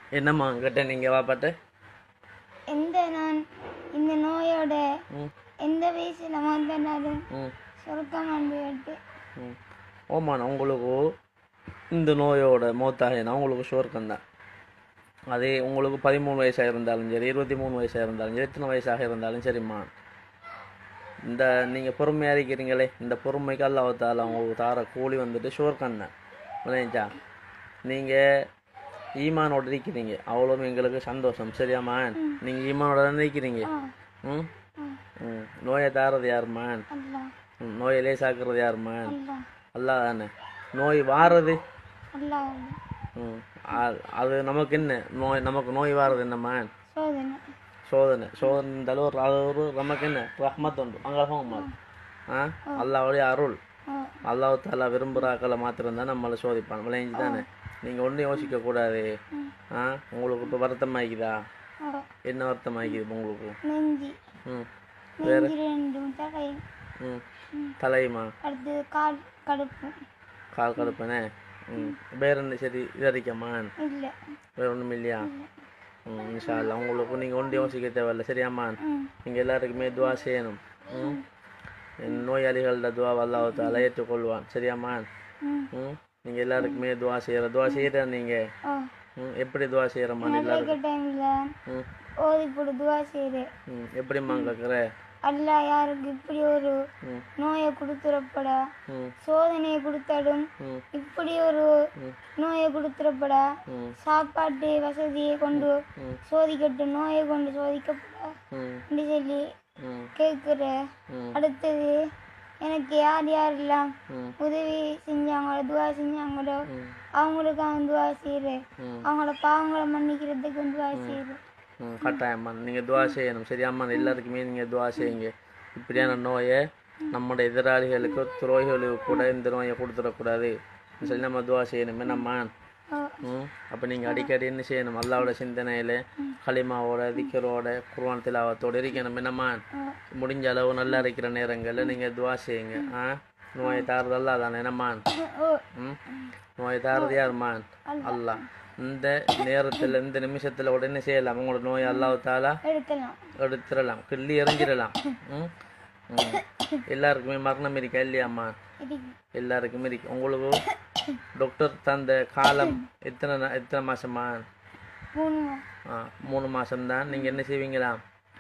என்னம்மா கிட்ட நீங்கள் வாப்பாட்டு எந்த நான் இந்த நோயோட ம் எந்த வயசுல வந்தாலும் ம் சொர்க்கமாண்டு கேட்டு ம் ஓமாண்ணா உங்களுக்கு இந்த நோயோட மௌத்தாகினா உங்களுக்கு சுவர்க்கம் தான் அதே உங்களுக்கு பதிமூணு வயசாக இருந்தாலும் சரி இருபத்தி மூணு வயசாக இருந்தாலும் சரி எத்தனை வயசாக இருந்தாலும் சரிம்மா இந்த நீங்கள் பொறுமையாக இருக்கிறீங்களே இந்த பொறுமைக்கு அல்லாவத்தால் உங்களுக்கு தார கூலி வந்துட்டு சுவர்க்கம் தான் விளைஞ்சா நீங்கள் ஈமானோட இருக்கிறீங்க அவ்வளோ எங்களுக்கு சந்தோஷம் சரியாம்மா நீங்கள் ஈமானோட தான் இருக்கிறீங்க ஆ ம் ஆ ம் நோயை தாரது யாரும்மா அல்லா ம், நோயை லேசாக்குறது யாரும்மா அல்லா அல்லா தானே நோய் வாரது அல்லா ம், அ- அது நமக்கு என்ன நோய் நமக்கு நோய் வாரது என்னம்மா சோதனை சோதனை சோதனை இந்த அளவு ஒரு- அது ஒரு நமக்கு என்ன ரஹ்மத் உண்டு அங்கே ஆ அல்லாவுடைய அருள் ஆ அல்லாஹ் தாலா விரும்புகிறாக்களை மாத்திரம் தான் நம்மளை சோதிப்பான் விளைஞ்சி தானே நீங்கள் ஒன்றும் யோசிக்க கூடாது ஆ உங்களுக்கு இப்போ வருத்தமாகிக்குதா ஆ என்ன வருத்தமாகிக்குது இப்போ உங்களுக்கு நெஞ்சி ம் நெஞ்சி ரெண்டும் தலை ம் தலையுமா அடுத்தது கால் கடுப்பு கால் கடுப்பனே ம் வேற என்ன சரி இதறிக்கம்மான் இல்லை வேற ஒன்றும் இல்லையா ம் இன்ஷா அல்லாஹ் உங்களுக்கு நீங்கள் ஒன்றும் யோசிக்க தேவையில்ல சரியாம்மான் ம் நீங்கள் எல்லாருக்குமே துவா செய்யணும் ம் என் நோயாளிகளோட துவா அல்லாஹால ஏற்றுக்கொள்வான் சரியாம்மான் ம் ம் நீங்கள் எல்லாருக்குமே துவா செய்கிற துவா செய்கிற நீங்கள் ஓ ம் எப்படி துவா செய்கிறம்மா நான் எல்லாருக்கும் கேட்க டைமில் ம் ஓதி போட்டு துவா செய்கிறேன் ம் எப்படிம்மா கேட்குற அல்லாஹ் யாருக்கு இப்படி ஒரு ம் நோயை கொடுத்துறப்படா ம் சோதனையை கொடுத்தாலும் ம் இப்படி ஒரு நோயை கொடுத்துறப்படா ம் சாப்பாட்டு வசதியை கொண்டு ம். சோதிக்கட்டும் நோயை கொண்டு சோதிக்கப்படா ம் அப்படி சொல்லி ம் கேட்குற ம் அடுத்தது எனக்கு யார் யாரெல்லாம் ம் உதவி செஞ்சாங்களோ துவா செஞ்சாங்களோ ம் அவங்களுக்கு அவன் துவா செய்கிறேன் ம் அவங்களோட பாவங்களை மன்னிக்கிறதுக்கு துவா செய்கிறேன் ம் கட்டாயம்மா நீங்கள் துவா செய்யணும் சரியாம்மா எல்லாருக்குமே நீங்கள் துவா செய்யுங்க இப்படியான நோயை நம்மளோட எதிராளிகளுக்கு துரோகிகளுக்கு கூட இந்த நோயை கொடுத்துடக்கூடாது சொல்லி நம்ம துவா செய்யணும் என்னம்மா ஓ ம் அப்போ நீங்கள் அடிக்கடி என்ன செய்யணும் அல்லாவோட சிந்தனையில் களிமாவோட திக்கரோட குர்வான் திலாவத்தோடு இருக்கணும் என்னம்மா ஓ முடிஞ்ச அளவு நல்லா இருக்கிற நேரங்களில் நீங்கள் துவா செய்யுங்க ஆ நோயை தாரது அல்லா தானே என்னம்மான் ஓ ம் நோயை தாரது யாருமான் அல்லாஹ் இந்த நேரத்தில் இந்த நிமிஷத்தில் உடனே செய்யலாம் உங்களோட நோயை அல்லாஹாலா எடுக்கலாம் எடுத்துடலாம் கிள்ளி எறிஞ்சிடலாம் ம் ம் எல்லாருக்குமே மரணம் இருக்கா இல்லையாம்மா இருக்கு எல்லாருக்குமே இருக்கு உங்களுக்கு டாக்டர் தந்த காலம் எத்தனை நா- எத்தனை மாசமா மூணு ஆ மூணு மாசம்தான் நீங்கள் என்ன செய்வீங்களா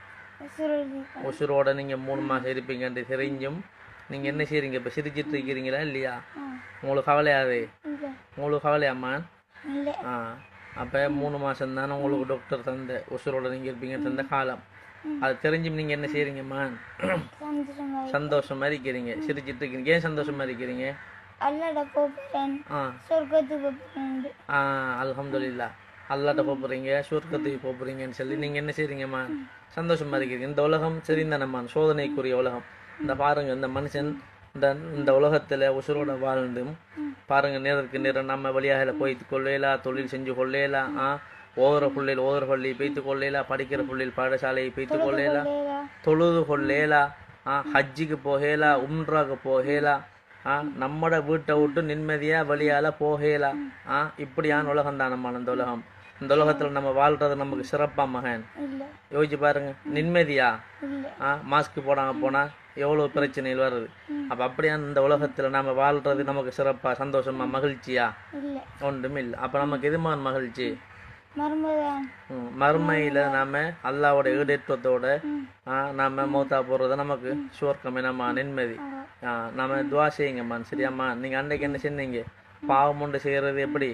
சுருளி உசுரோட நீங்கள் மூணு மாதம் இருப்பீங்கன்ட்டு தெரிஞ்சும் நீங்கள் என்ன செய்றீங்க இப்போ சிரிச்சிட்டு இருக்கிறீங்களா இல்லையா ஆ உங்களுக்கு கவலையாது இல்லை உங்களுக்கு கவலையாம்மா இல்லை ஆ அப்போ மூணு மாதம் தானே உங்களுக்கு டாக்டர் தந்த உசுரோட நீங்கள் இருப்பீங்க தந்த காலம் அது தெரிஞ்சும் நீங்கள் என்ன செய்கிறீங்கம்மா சந்தோஷமா சந்தோஷமா இருக்கிறீங்க சிரிச்சிட்டு இருக்கீங்க ஏன் சந்தோஷமா இருக்கிறீங்க அல்லாட போகிறேன் ஆ சொர்க்கத்துக்கு போகிறேன் ஆ அல்ஹம்துலில்லா அல்லாட்ட போகிறீங்க சுவர்க்கத்துக்கு போகிறீங்கன்னு சொல்லி நீங்கள் என்ன செய்றீங்கம்மா சந்தோஷமா இருக்கிறீங்க இந்த உலகம் சரிந்தானம்மா சோதனைக்குரிய உலகம் இந்த பாருங்க இந்த மனுஷன் இந்த இந்த உலகத்தில் உசுரோட வாழ்ந்தும் பாருங்க நேரத்துக்கு நேரம் நம்ம வழியாக போய் கொள்ளையிலா தொழில் செஞ்சு கொள்ளையிலா ஆ ஓதுற பிள்ளைகள் ஓதுற பள்ளி பெய்த்து கொள்ளையிலா படிக்கிற பிள்ளைகள் பாடசாலையை பெய்த்து கொள்ளையிலா இல்லையா தொழுது கொள்ளேலா ஆ ஹஜ்ஜிக்கு போகேலா உம்ராக்கு போகேலா ஆ நம்மட வீட்டை விட்டு நிம்மதியா வழியால போகேலா ஆ இப்படியான உலகம் தான் நம்ம இந்த உலகம் இந்த உலகத்துல நம்ம வாழ்றது நமக்கு சிறப்பா மகன் இல்லை யோசிச்சு பாருங்க நிம்மதியா இல்லை ஆ மாஸ்க் போடாம போனா எவ்வளவு பிரச்சனைகள் வருது அப்ப அப்படியான இந்த உலகத்துல நம்ம வாழ்றது நமக்கு சிறப்பா சந்தோஷமா மகிழ்ச்சியா இல்லை ஒன்றும் இல்லை அப்ப நமக்கு எதுமான மகிழ்ச்சி மருமதான் ம், மறுமையில நாம அல்லாவோட ஈடேற்றத்தோட ஆ, நாம மௌத்தா போறது நமக்கு சுவர்க்கம் நம்ம நிம்மதி ஆ, நாம துவா செய்யுங்கம்மா சரியாம்மா நீங்க அன்னைக்கு என்ன செஞ்சீங்க பாவம் ஒன்று செய்யறது எப்படி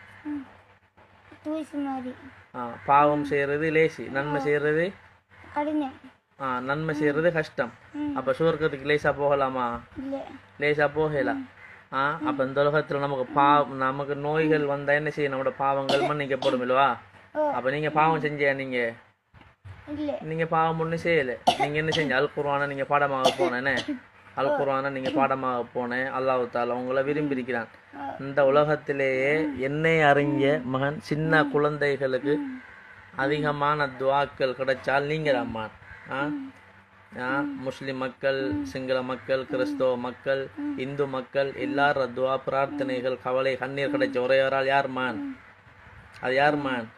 தூசி மாதிரி ஆ, பாவம் செய்யறது லேசி நன்மை செய்யறது கடினம் ஆ, நன்மை செய்யறது கஷ்டம் ம். அப்ப சுவர்க்கத்துக்கு லேசா போகலாமா இல்லை லேசா போகலாம் ஆ அப்ப இந்த உலகத்துல நமக்கு பாவம் நமக்கு நோய்கள் வந்தா என்ன செய்யும் நம்மளோட பாவங்கள் மன்னிக்கப்படும் இல்லவா ஓ அப்ப நீங்க பாவம் செஞ்சியா நீங்க இல்லை நீங்க பாவம் ஒன்றும் செய்யல நீங்க என்ன செஞ்ச அல் குர்ஆனை நீங்க பாடமாக போனேனே அல் குர்ஆனை நீங்க பாடமாக போனேன் அல்லாஹ் தாலா உங்களை விரும்பி இருக்கிறான் இந்த உலகத்திலேயே என்னை அறிஞ்ச மகன் சின்ன குழந்தைகளுக்கு அதிகமான துவாக்கள் கிடைச்சால் நீங்க அம்மா ஆ ஆ, முஸ்லிம் மக்கள் சிங்கள மக்கள் கிறிஸ்தவ மக்கள் இந்து மக்கள் எல்லார துவா பிரார்த்தனைகள் கவலை கண்ணீர் கிடைச்ச ஒரே ஒரு ஆள் யார் மான் அது யார் மான்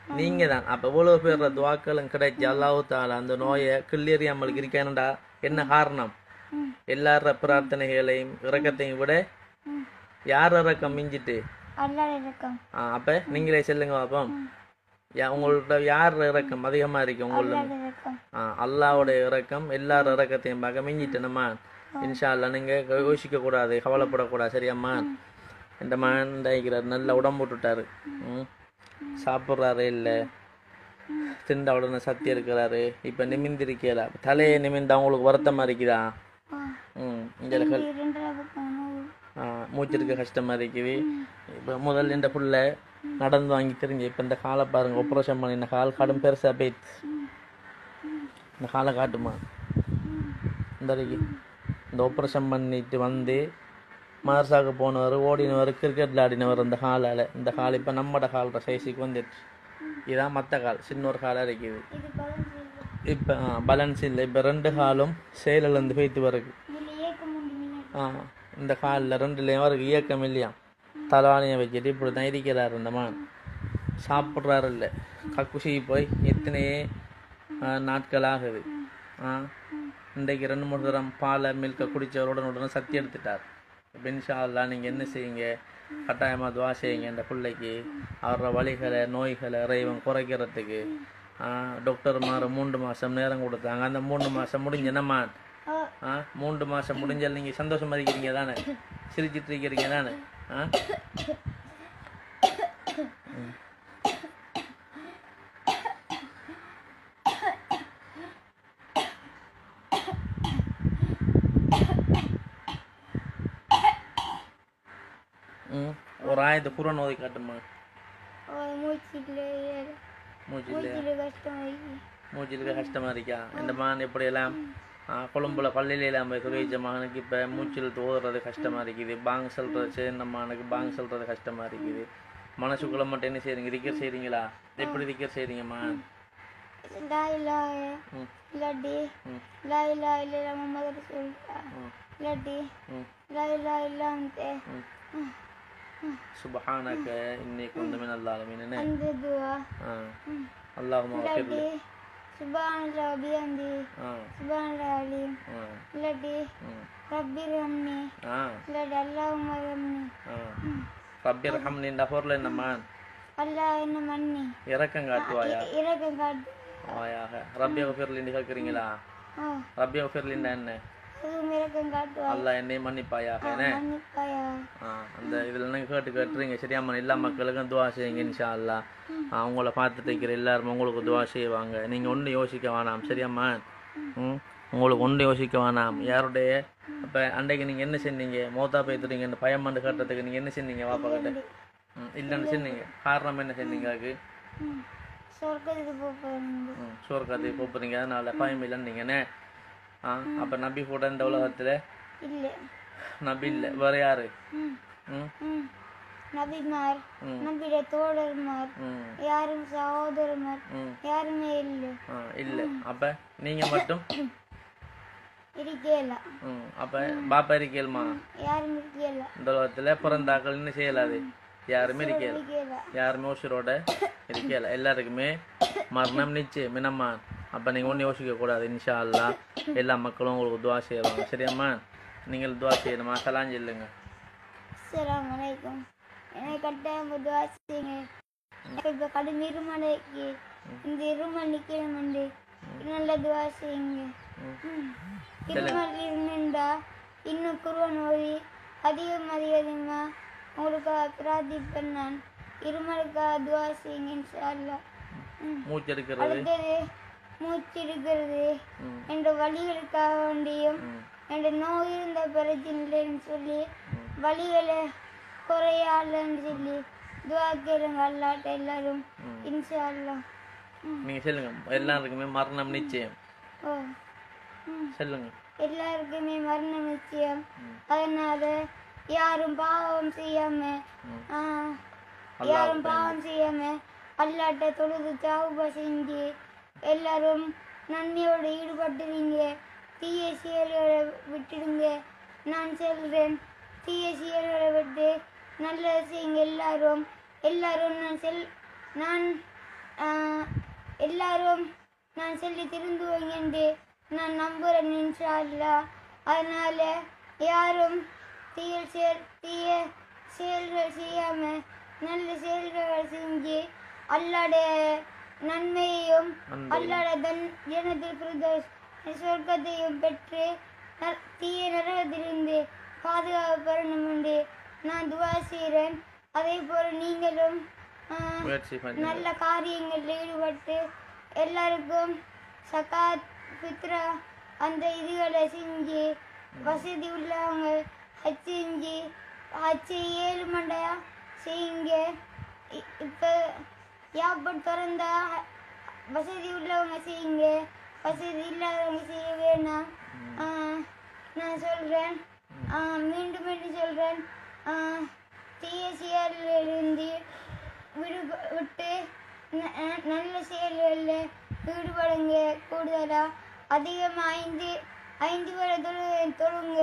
நீங்க தான் அப்ப இவ்வளவு பேர் துவாக்களும் கிடைச்சி அல்லாஹு தாலா அந்த நோயை கிள்ளேறியாமல் இருக்கேன்டா என்ன காரணம் ம் எல்லார பிரார்த்தனைகளையும் இறக்கத்தையும் விட ம் யார் இறக்கம் மிஞ்சிட்டு அல்லாஹ் இறக்கம் ஆ, அப்ப நீங்களே சொல்லுங்க பாப்போம் யா- உங்களோட யார் இறக்கம் அதிகமா இருக்கு உங்களோட அல்லாஹ் இறக்கம் ஆ, அல்லாஹ்வுடைய இறக்கம் எல்லார் இறக்கத்தையும் பார்க்க மிஞ்சிட்டு நம்ம இன்ஷா அல்லா நீங்க யோசிக்க கூடாது கவலைப்படக்கூடாது சரியாம்மா இந்த மகன் இருக்கிறார் நல்ல உடம்பு விட்டுட்டாரு ம் சாப்பிட்றாரு இல்லை திண்ட உடனே சத்தி இருக்கிறாரு இப்போ நிமிந்திருக்கல தலையை நிமிந்தா உங்களுக்கு வருத்தமா இருக்குதா ஆ ம் இந்த இது ரெண்டரை பக்கம் நோவு ஆ, மூச்சிருக்க கஷ்டமா இருக்குது இப்போ முதல்ல இந்த புள்ள நடந்து வாங்கி தெரிஞ்சு இப்போ இந்த காலை பாருங்க ஆப்ரேஷன் பண்ணி இந்த கால் கடும் பெருசா போயிடுச்சு இந்த காலை காட்டுமா இந்த வரைக்கும் இந்த ஆப்ரேஷன் பண்ணிட்டு வந்து மதரசாவுக்கு போனவர் ஓடினவர் கிரிக்கெட் விளையாடினவர் இந்த காலால் இந்த கால் இப்போ நம்மட கால்ற சைஸுக்கு வந்துடுச்சு இதான் மற்ற கால் சின்ன ஒரு காலாக இருக்குது இது பலன் செய்வது இப்போ பேலன்ஸ் இல்லை இப்போ ரெண்டு காலும் செயலிலேருந்து போய்த்து வருது இதில் இயக்க முடியும் ஆ இந்த காலில் ரெண்டுலேயும் அவருக்கு இயக்கம் இல்லையா தலைவாணியை வச்சுட்டு இப்படி தான் இருக்கிறாரு இந்த மகன் சாப்பிட்றாரு இல்லை கக்குசி போய் எத்தனையே ஆ, நாட்கள் ஆகுது ஆ இன்றைக்கு ரெண்டு மூணு தரம் பாலை மில்கை குடித்தவர் உடனே உடனே சத்தி எடுத்துட்டார் இப்போ இன்ஷா அல்லா நீங்கள் என்ன செய்யுங்க கட்டாயமாக துவா செய்யுங்க இந்த பிள்ளைக்கு அவரோட வலிகளை நோய்களை இறைவன் குறைக்கிறதுக்கு டாக்டர் மாற மூன்று மாதம் நேரம் கொடுத்தாங்க அந்த மூணு மாதம் முடிஞ்ச நம்ம ஆ ஆ மூன்று மாதம் முடிஞ்சால் நீங்கள் சந்தோஷமா இருக்கிறீங்க தானே சிரிச்சிட்டு இருக்கிறீங்க தானே ஆ ம். ம் ஒரு ஆயத்தை குரான் ஓதி காட்டுமா மூச்சில் மூச்சு இல்லையா மூச்சில் கஷ்டம் இருக்கு மூச்சிலுக்கு கஷ்டமா இருக்கா இந்த மகன் எப்படியெல்லாம் ஆ, கொழும்புல பள்ளியில எல்லாம் போய் துறைச்ச மகனுக்கு இப்போ மூச்சில் ஓதுறது கஷ்டமா இருக்குது பாங் சொல்றது சேர்ந்த மகனுக்கு பாங் சொல்றது கஷ்டமா இருக்குது மனசுக்குள்ள மட்டும் என்ன செய்றீங்க திக்கர் செய்றீங்களா எப்படி திக்கர் செய்றீங்கம்மா லா இல்லாஹ ம் இல்லாட்டி ம் லா இல்லாஹ இல்ல முகமது ரசூலுல்லாஹ் ம் இல்லாட்டி ம் லா இல்லாஹ இல்லா அன்த சுபஹானக இன்னி குந்த மின் அல்லாலமீன் அந்த துவா ஆ அல்லாஹுமா இல்லாட்டி சுபானல்லாஹ் பிஹம்தி ஆ சுபானல்லாஹ் அலீம் ஆ இல்லாட்டி ம் ரப்பி ரஹ்மனி ஆ இல்லாட்டி அல்லாஹும்ம ரஹ்மனி ஆ ரப்பி ரஹம்னின்ற பொருள் என்னம்மா அல்லாஹ் என்ன மன்னி இறக்கம் காட்டுவாயா இறக்கம் காட்டு ஆயாக ரப்பி ஒஃபிர்லின்னு கேட்குறீங்களா ஆ ரப்பி ஒஃபிர்லின்னா என்ன அதுவும் இறக்கம் காட்டுவா அல்லாஹ் என்னை மன்னிப்பாயாக என்ன மன்னிப்பாயா ஆ அந்த இதில் நீங்கள் கேட்டு கேட்டுறீங்க சரியாம்மா எல்லா மக்களுக்கும் துவா செய்யுங்க இன்ஷா அல்லா அவங்கள பார்த்துட்டு இருக்கிற எல்லாரும் உங்களுக்கு துவா செய்வாங்க நீங்கள் ஒன்றும் யோசிக்க வேணாம் சரியாம்மா ம் உங்களுக்கு ஒன்றும் யோசிக்க வேணாம் யாருடைய அப்போ அன்றைக்கு நீங்கள் என்ன செஞ்சீங்க மோத்தா பேத்துறீங்க இந்த பயமாண்டு கட்டுறதுக்கு நீங்கள் என்ன செஞ்சீங்க வாப்பா கிட்ட ம் இல்லைன்னு சொன்னீங்க காரணம் என்ன செஞ்சீங்க அதுக்கு ம் சொர்க்கத்துக்கு போகிறேன் ம் சோர்க்காத்து கூப்பிட்றீங்க அதனால பயம் இல்லைன்னீங்கண்ணே ஆ அப்போ நபி கூட இந்த உலகத்தில் இல்லை நபி இல்லை வேறு யாரு ம் ம் ம் நபிமார் ம். நபியுடைய தோழர்மார் ம் யாரும் சகோதரமார் ம் யாருமே இல்லை ஆ இல்லை அப்போ நீங்கள் மட்டும் இருக்கல ம் அப்போ பாப்பா இருக்கேல்மா யாரும் இருக்கல இந்த உலகத்தில் பிறந்தாக்கள் இன்னும் செய்யலாது யாருமே இருக்கல இருக்கல யாருமே உசுரோட இருக்கல எல்லாருக்குமே மரணம் நிச்சயம் மினம்மா அப்போ நீங்கள் ஒன்றும் யோசிக்க கூடாது இன்ஷா அல்லா எல்லா மக்களும் உங்களுக்கு துவா செய்வாங்க சரியாம்மா நீங்கள் துவா செய்யணுமா சலான் சொல்லுங்க அஸ்ஸலாமு அலைக்கும் எனக்கு கட்டாயம் துவா செய்யுங்க எனக்கு இப்போ கடும் இருமலைக்கு இந்த இருமல் நிற்கணுமெண்டு நல்ல துவா செய்யுங்க ம். இருமல் இருந்துட்டா இன்னும் குருவன் ஓதி அதிகம் அதிகமா உங்களுக்காக பிரார்த்திப்பேன் நான் இருமலுக்காக துவா செய்யுங்க இன்ஷா அல்லாஹ் ம் மூச்சு எடுக்கிறது அடுத்தது மூச்சு இருக்கிறது ம் என்ற வழிகளுக்காக வேண்டியும் ம் என்ற நோய் இருந்த பிரச்சனை இல்லைன்னு சொல்லி வழிகளை குறையாலன்னு சொல்லி துவா கேளுங்க அல்லாட்ட எல்லாரும் இன்ஷா அல்லாஹ் ம். நீங்கள் சொல்லுங்க எல்லாருக்குமே மரணம் நிச்சயம் ஓ ம். சொல்லுங்க எல்லாருக்குமே மரணம் நிச்சயம் அதனால யாரும் பாவம் செய்யாம ஆ, யாரும் பாவம் செய்யாம அல்லாட்ட தொழுது தௌபா செஞ்சு எல்லாரும் நன்மையோட ஈடுபட்டுறீங்க தீய செயல்களை விட்டுடுங்க நான் சொல்றேன் தீய செயல்களை விட்டு நல்லது செய்யுங்க எல்லாரும் எல்லாரும் நான் செல் நான் ஆஹ், எல்லாரும் நான் சொல்லி திருந்துவேங்க என்று நான் நம்புகிறேன் இன்ஷா அல்லாஹ் அதனால யாரும் தீய செயல் தீய செயல்கள் செய்யாம நல்ல செயல்கள் செஞ்சு அல்லாடைய நன்மையையும் அன்பையும். அல்லாட தன் ஜனத்தில் பிரதோஷ் சொர்க்கத்தையும் பெற்று ந- தீய நரகத்திலிருந்து பாதுகாப்பு பெறணும் என்று நான் துவா செய்கிறேன் அதே போல நீங்களும் ஆஹ், முயற்சி பண்ணி நல்ல காரியங்களில் ஈடுபட்டு எல்லாருக்கும் சகாத் ஃபித்ரா அந்த இதுகளை செஞ்சு வசதி உள்ளவங்க ஹஜ் செஞ்சு ஹஜ்ஜை ஏழு மண்டையா செய்யுங்க இ- இப்போ வியாபாரம் திறந்தா ஹ- வசதி உள்ளவங்க செய்யுங்க வசதி இல்லாதவங்க செய்ய வேணாம் ஆஹ், நான் சொல்கிறேன் மீண்டும் மீண்டும் சொல்கிறேன் தீய செயலிலிருந்து விடுப விட்டு ந- ந- நல்ல செயல்களில் ஈடுபடுங்க கூடுதலாக அதிகமாக ஐந்து ஐந்து வேளை தொழு தொழுங்க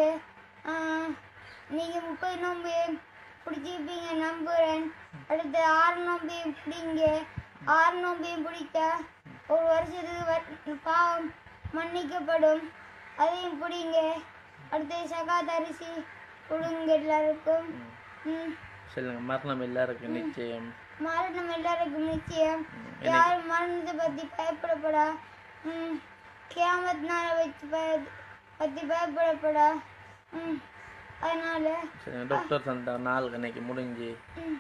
நீங்கள் முப்பது நோம்பு பிடிச்சிருப்பீங்க நம்புகிறேன் அடுத்து ஆறு நோம்பையும் பிடிங்க ஆறு நோம்பையும் பிடித்தா ஒரு வருஷத்துக்கு வ- பாவம் மன்னிக்கப்படும் அதையும் பிடிங்க அடுத்து சகாத் அரிசி கொடுங்க எல்லாருக்கும் ம் சொல்லுங்க மரணம் எல்லாருக்கும் நிச்சயம் மரணம் எல்லாருக்கும் நிச்சயம் யாரும் மரணத்தை பத்தி பயப்படப்படா ம் கியாமத் நாளை வச்சு பய பத்தி பயப்படப்படா ம் அதனால சரிங்க டாக்டர் சந்தா நாள் கணக்கு முடிஞ்சு ம்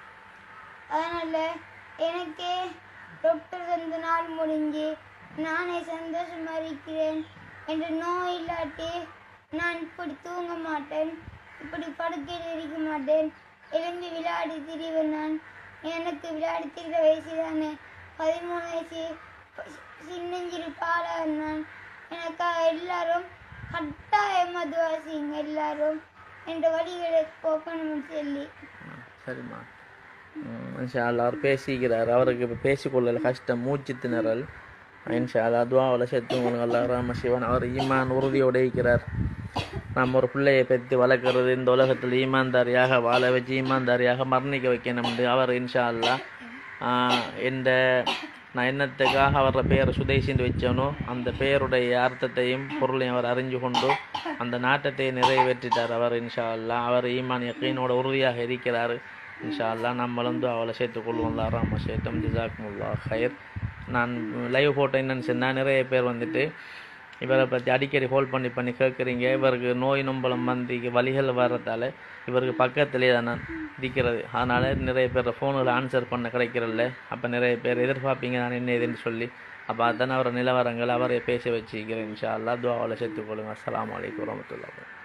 அதனால எனக்கே டாக்டர் தந்த நாள் முடிஞ்சு நானே சந்தோஷமா இருக்கிறேன் என்ற நோய் இல்லாட்டி நான் இப்படி தூங்க மாட்டேன் இப்படி படுக்கையில் இருக்க மாட்டேன் எழும்பி விளையாடி திரிவேன் நான் எனக்கு விளையாடி திரிகிற வயசு தானே பதிமூணு வயசு சின்னஞ்சிறு பாலாக நான் எனக்காக எல்லாரும் கட்டாயமாக துவாசிங்க எல்லாரும் என்ற வழிகளை போக்கணும்னு சொல்லி ம், சரிம்மா ம், இன்ஷா அல்லாஹ் அவர் பேசிக்கிறார் அவருக்கு இப்போ பேசிக்கொள்ளல கஷ்டம் மூச்சு திணறல் இன்ஷா அல்லா துவாவில் சேர்த்து உங்களுக்கு அல்லா ராம சிவன் அவர் ஈமான் உறுதியோடு இருக்கிறார் நம்ம ஒரு பிள்ளையை பெற்று வளர்க்குறது இந்த உலகத்தில் ஈமான்தாரியாக வாழ வச்சு ஈமான்தாரியாக மரணிக்க வைக்கணும் அவர் இன்ஷா அல்லா இந்த நான் என்னத்துக்காக அவரோட பெயரை சுதேசின்னு வச்சனோ அந்த பெயருடைய அர்த்தத்தையும் பொருளையும் அவர் அறிஞ்சு கொண்டு அந்த நாட்டத்தை நிறைவேற்றிட்டார் அவர் இன்ஷா அல்லா அவர் ஈமான் யக்கீனோட உறுதியாக இருக்கிறார் இன்ஷா அல்லா நம்மளும் வந்து அவளை சேர்த்துக்கொள்வோம் ராம சேட்டம் ஜிசாக்முல்லா ஹயர் நான் லைவ் ஃபோட்டோ என்னன்னு சொன்னால் நிறைய பேர் வந்துட்டு இவரை பற்றி அடிக்கடி ஹோல்ட் பண்ணி பண்ணி கேட்குறீங்க இவருக்கு நோய் நொம்பலம் வந்து வலிகள் வர்றதால இவருக்கு பக்கத்துலேயே தான் நான் இருக்கிறது அதனால் நிறைய பேர் ஃபோனில் ஆன்சர் பண்ண கிடைக்கிறதில்ல அப்போ நிறைய பேர் எதிர்பார்ப்பீங்க நான் என்ன ஏதுன்னு சொல்லி அப்போ அதான அவரை நிலவரங்கள் அவரை பேச வச்சுக்கிறேன் இன்ஷா அல்லா துவாவில் சேர்த்துக்கொள்ளுங்க அஸ்ஸலாமு அலைக்கும் வரமத்துல்லாஹ்